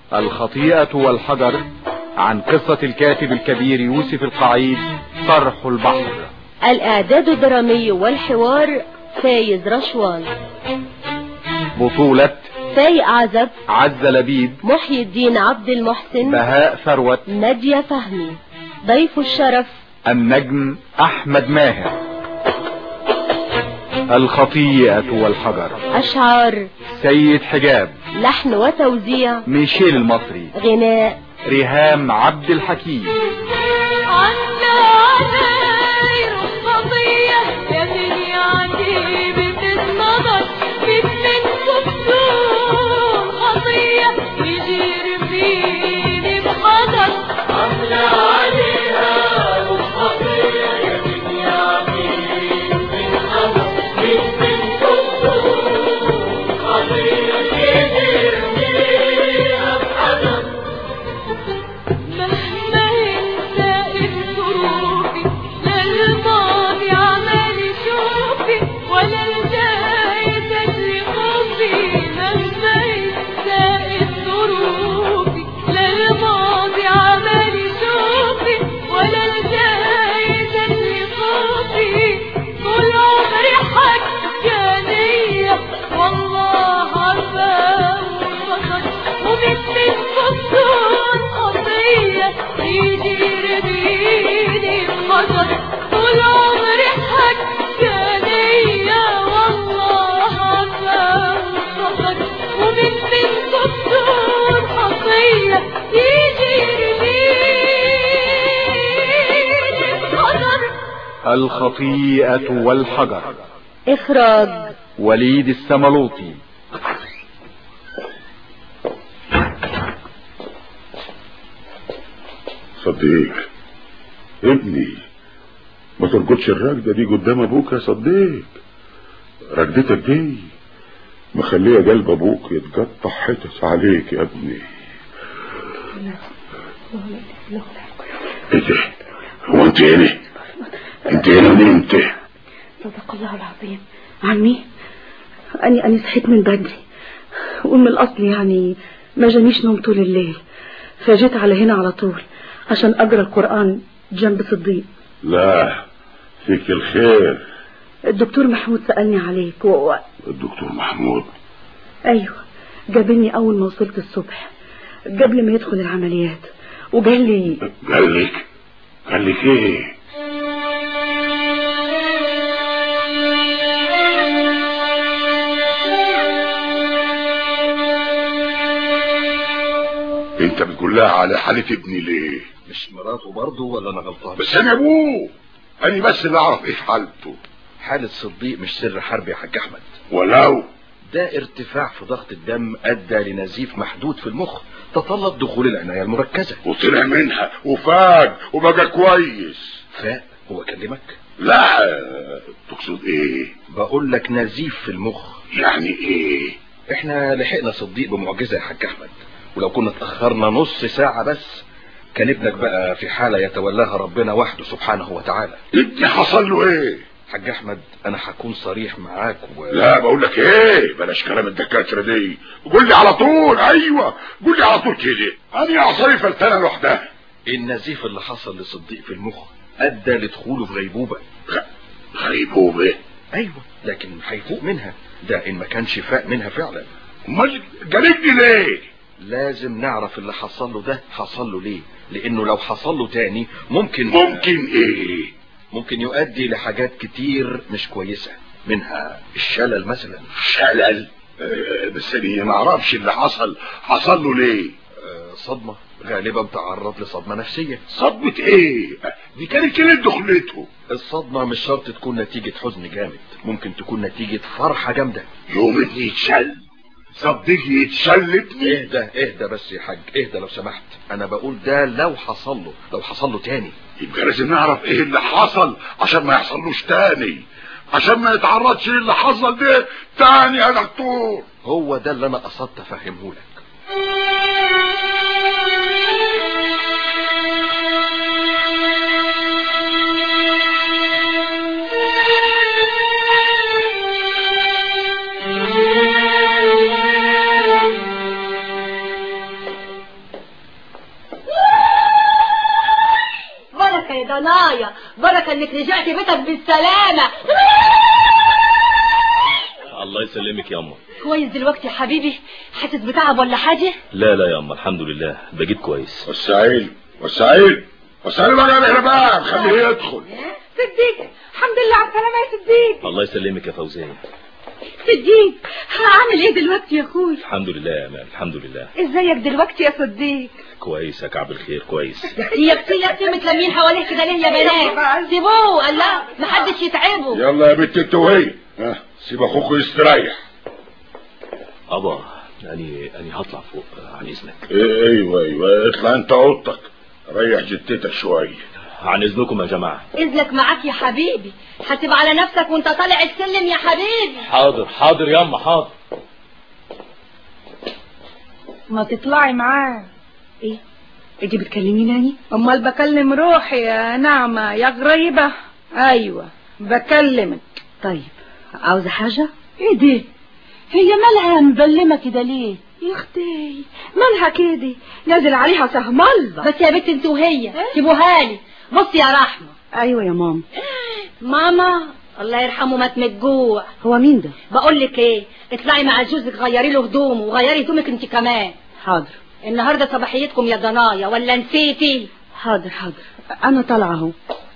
الخطيئة والحجر عن قصة الكاتب الكبير يوسف القعيد طرح البحر الإعداد الدرامي والحوار فايز رشوان بطولة فايق عزب عز لبيب محي الدين عبد المحسن بهاء ثروت نادية فهمي ضيف الشرف النجم أحمد ماهر الخطيئة والحجر أشعار سيد حجاب لحن وتوزيع ميشيل المصري غناء ريهام عبد الحكيم عنا عزاير الخطية يا دنيا عجيبة النظر مثل كفتون خطية يجير فيني بحذر عنا عليها الخطية يا دنيا عجيبة النظر مثل كفتون خطية يجير فيها بحذر مهما ينسى ظروفي لا الماضي عمال يشوفي ولا الجاي تجري خوفي مهما ينسى ظروفي لا الماضي عمال يشوفي ولا الجاي تجري خوفي طول عمري حكانية والله عارفة وبصر ومثل الفصول خطية يجي يرميني بحجر طول عمري حكانية والله عارفة وبصر ومثل الفصول خطية يجي يرميني بحجر الخطيئة والحجر إخراج وليد السملوطي صديق ابني ما ترقدش الرقدة دي قدام ابوك يا صديق رقدتك دي مخليه قلب ابوك يتقطع حتت عليك يا ابني ايه ده هو انت هنا انت هنا من امتى صدق الله العظيم عمي أني أني صحيت من بدري ومن الأصل يعني ما جانيش نوم طول الليل فجيت على هنا على طول عشان أقرأ القرآن جنب صديق لا فيك الخير الدكتور محمود سألني عليك و... و- الدكتور محمود أيوة جابني أول ما وصلت الصبح قبل ما يدخل العمليات وقال لي قال لك قال لك ايه انت بتقول لها على حالة ابني ليه مش مراته برضه ولا انا غلطان بس انا ابوه انا بس اللي اعرف ايه حالته حالة صديق مش سر حرب يا حاج احمد ولو ده ارتفاع في ضغط الدم ادى لنزيف محدود في المخ تطلب دخول العناية المركزة وطلع منها وفاق وبقى كويس فاق هو كلمك لا تقصد ايه بقول لك نزيف في المخ يعني ايه احنا لحقنا صديق بمعجزة يا حاج احمد ولو كنا اتأخرنا نص ساعة بس كان ابنك بقى في حالة يتولاها ربنا وحده سبحانه وتعالى ابني حصل له ايه حاج احمد انا هكون صريح معاك و... لا بقول لك ايه بلاش كلام الدكاتره دي قول لي على طول ايوه قول لي على طول كده انا عصاي فلتانه لوحدها النزيف اللي حصل لصديق في المخ ادى لدخوله في غيبوبة غ- غيبوبه ايوه لكن هيفوق منها ده ان ما كانش فاق منها فعلا امال جالجني ليه لازم نعرف اللي حصل له ده حصل له ليه لانه لو حصل له تاني ممكن ممكن ايه ممكن يؤدي لحاجات كتير مش كويسة منها الشلل مثلا شلل آه، بس انا ما اعرفش اللي حصل حصل له ليه آه، صدمة غالبا تعرض لصدمة نفسية صدمة ايه دي كانت كلمة دخلته الصدمة مش شرط تكون نتيجة حزن جامد ممكن تكون نتيجة فرحة جامدة يوم ابني يتشل صدق يتشل ابني اهدى اهدى بس يا حاج اهدى لو سمحت انا بقول ده لو حصل له لو حصل له تاني يبقى لازم نعرف ايه اللي حصل عشان ما يحصلوش تاني عشان ما يتعرضش للي حصل ده تاني يا دكتور هو ده اللي انا قصدت افهمه لك ضنايا بركة انك رجعتي بيتك بالسلامة الله يسلمك يا أما كويس دلوقتي يا حبيبي حاسس بتعب ولا حاجة لا لا يا أما الحمد لله بقيت كويس والسعيد والسعيد والسعيد بقى يا مهربان خليه يدخل صديق الحمد لله على السلامة يا صديق الله يسلمك يا فوزية صديق هعمل ايه دلوقتي يا اخوي الحمد لله يا أمان الحمد لله ازيك دلوقتي يا صديق كويس يا كعب الخير كويس هي كتير يا اختي متلمين حواليه كده ليه يا بنات سيبوه الله محدش يتعبه يلا يا بنت التوهية ها سيب اخوك يستريح أبا أني أني هطلع فوق عن إذنك إيه ايوه ايوه اطلع انت اوضتك ريح جتتك شويه عن إذنكم يا جماعة اذنك معاك يا حبيبي هتبقى على نفسك وانت طالع السلم يا حبيبي حاضر حاضر يا أما حاضر ما تطلعي معاه ايه انت بتكلميني يعني امال بكلم روحي يا نعمة يا غريبة ايوه بكلمك طيب عاوزة حاجة ايه دي هي مالها مبلمة كده ليه يا اختي مالها كده نازل عليها سهم الله بس يا بنت انت وهي سيبوها لي بصي يا رحمة ايوه يا ماما ماما الله يرحمه مات من الجوع هو مين ده بقول لك ايه اطلعي مع جوزك غيري له هدومه وغيري هدومك انت كمان حاضر النهارده صباحيتكم يا ضنايا ولا نسيتي حاضر حاضر انا طالعه اهو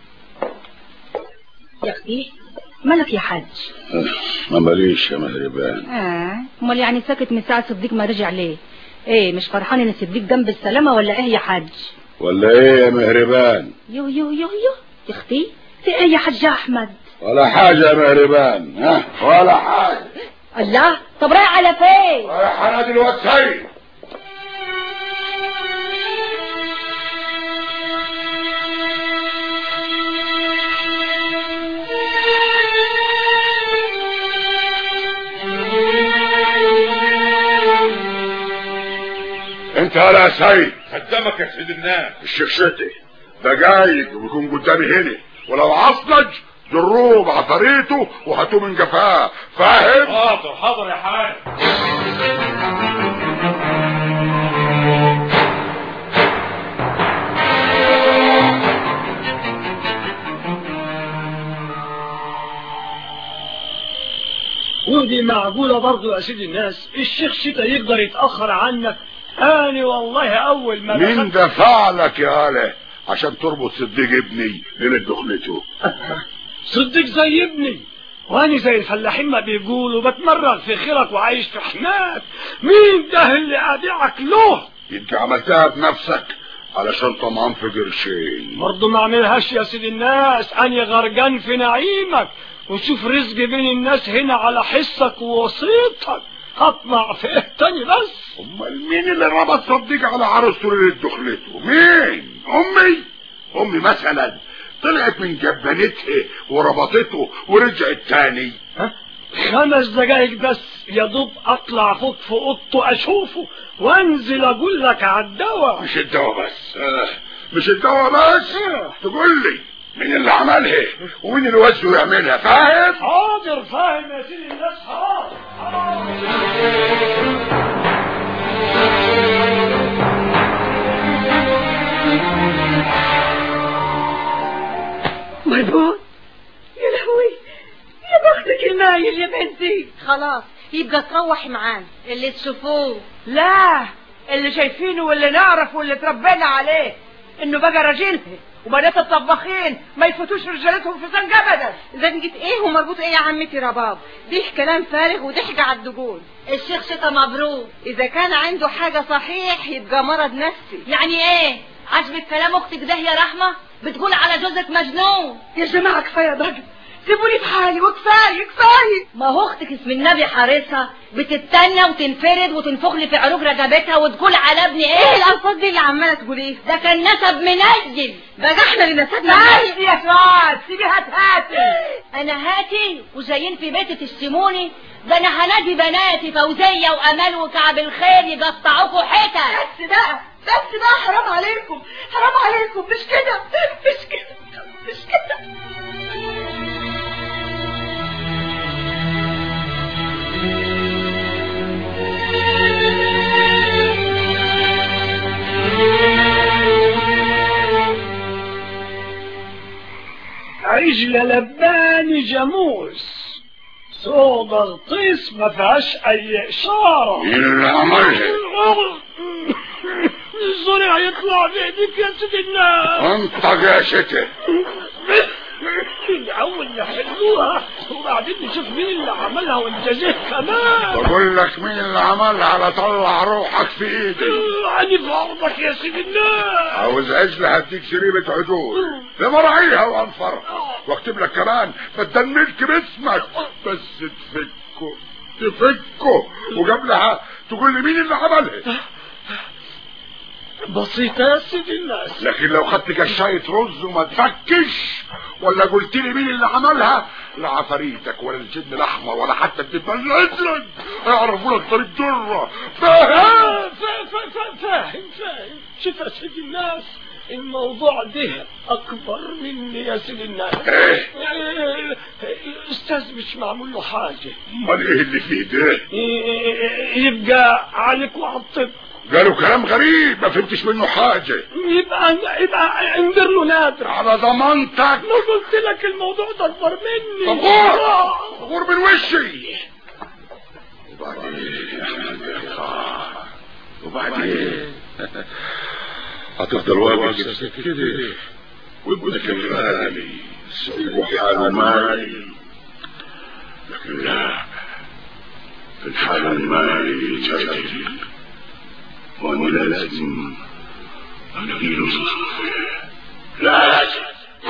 يا اختي مالك يا حاج ما ماليش يا مهربان اه امال يعني ساكت من ساعه صديق ما رجع ليه ايه مش فرحان ان صديق جنب السلامه ولا ايه يا حاج ولا ايه يا مهربان يو يو يو يو يا اختي في ايه يا حاج احمد ولا حاجه يا مهربان ها ولا حاجه الله طب رايح على فين رايح انا دلوقتي انت يا سيد قدامك يا سيد الناس الشخشتي دقايق ويكون قدامي هنا ولو عصلج جروه بعفريته وهاتوه من جفاه فاهم حاضر حاضر يا حاج ودي معقولة برضو يا سيدي الناس الشيخ شتا يقدر يتأخر عنك أنا والله أول ما مين دخلت دفع لك يا آله عشان تربط صديق ابني ليلة دخلته صدق زي ابني وأنا زي الفلاحين ما بيقولوا بتمرن في خيرك وعايش في حماك مين ده اللي أدعك له انت عملتها بنفسك علشان طمعان في قرشين برضو ما اعملهاش يا سيدي الناس أنا غرقان في نعيمك وشوف رزق بين الناس هنا على حسك ووسيطك هطلع في إيه تاني بس امال مين اللي ربط صديق على عروسته ليلة دخلته مين امي امي مثلا طلعت من جبانتها وربطته ورجعت تاني خمس دقايق بس يا دوب اطلع فوق في اوضته اشوفه وانزل اقول لك على الدواء مش الدواء بس آه، مش الدواء بس تقول لي مين اللي عملها ومين اللي وزه يعملها فاهم حاضر فاهم يا سيدي الناس حاضر حاضر. مربوط يا لهوي يا بختك المايل يا بنتي خلاص يبقى تروحي معانا اللي تشوفوه لا اللي شايفينه واللي نعرفه واللي تربينا عليه انه بقى راجلها وبنات الطباخين ما يفوتوش رجالتهم في زنج ابدا زنجة ايه ومربوط ايه يا عمتي رباب دي كلام فارغ وضحك على الدجول الشيخ شتا مبروك اذا كان عنده حاجة صحيح يبقى مرض نفسي يعني ايه عجبك كلام اختك ده يا رحمة بتقول على جوزك مجنون يا جماعه كفايه بقى سيبوني في حالي وكفايه كفايه ما هو اختك اسم النبي حارسها بتستنى وتنفرد وتنفخ لي في عروق رقبتها وتقول على ابني ايه ايه الالفاظ دي اللي عماله تقوليه ده كان نسب منجل بقى احنا اللي نسبنا بس يا سعاد سيبيها تهاتي انا هاتي وجايين في بيتي تشتموني ده انا هنادي بناتي فوزيه وامال وكعب الخير يقطعوكوا حتت بس بقى بس بقى حرام عليكم حرام عليكم مش كده مش كده مش كده دجلة لباني جاموس صودا غطيس ما فيهاش اي اشارة مين اللي عملها الزرع يطلع بايديك يا سيدي الناس انت يا شتى الاول نحلوها وبعدين نشوف مين اللي عملها وانتزه كمان بقول لك مين اللي عملها على طلع روحك في ايدي يعني في عرضك يا سيدي الناس عاوز عجل هديك شريبة عدول لمراعيها وانفرها واكتب لك كمان بدل ملك باسمك بس تفكه تفكه وقبلها تقول لي مين اللي عملها بسيطة يا سيدي الناس لكن لو خدت كشاية رز وما تفكش ولا قلت لي مين اللي عملها لا عفاريتك ولا الجن الاحمر ولا حتى الدبان الازرق هيعرفوا لك طريق جره فاهم آه، فا- فا- فا- فاهم فاهم شوف يا سيدي الناس الموضوع ده اكبر مني يا سيدي الناس ايه يعني الاستاذ مش معمول له حاجة امال ايه اللي فيه ده يبقى عليك وعلى الطب قالوا كلام غريب ما فهمتش منه حاجه يبقى يبقى انذر له نادر على ضمانتك ما قلت لك الموضوع ده اكبر مني طب غور غور من وشي وبعدين يا احمد يا خال. وبعدين هتفضل واقف نفسك كده وابنك الغالي سيبه حاله مالي لكن لا في الحالة المالي جاي وانا لازم اجيله صفوفه لازم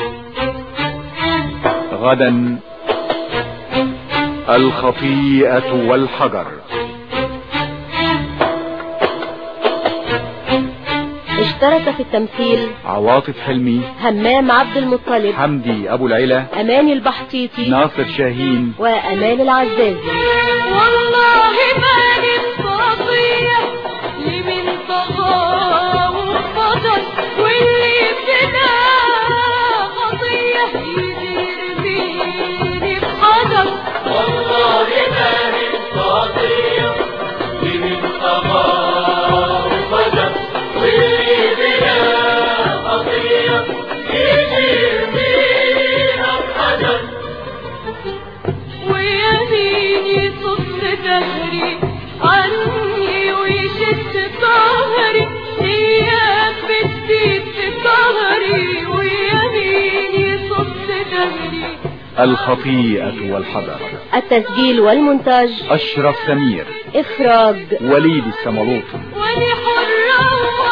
غدا الخطيئة والحجر اشترك في التمثيل عواطف حلمي همام عبد المطلب حمدي أبو العلا أماني البحطيطي ناصر شاهين وأمان العزازي والله ما نستطيع لمن طغى وانفضل واللي ابتدى خطية يدير بيني بحجر والله ما نستطيع لمن طغى وانفضل واللي ابتدى خطية يدير بيني بحجر ويميني صف دهري عني ويشد ظهري اياك بتزيد في ظهري ويميني صف دهري الخطيئة والحجر التسجيل والمونتاج أشرف سمير إخراج وليد السملوطي وانا حرة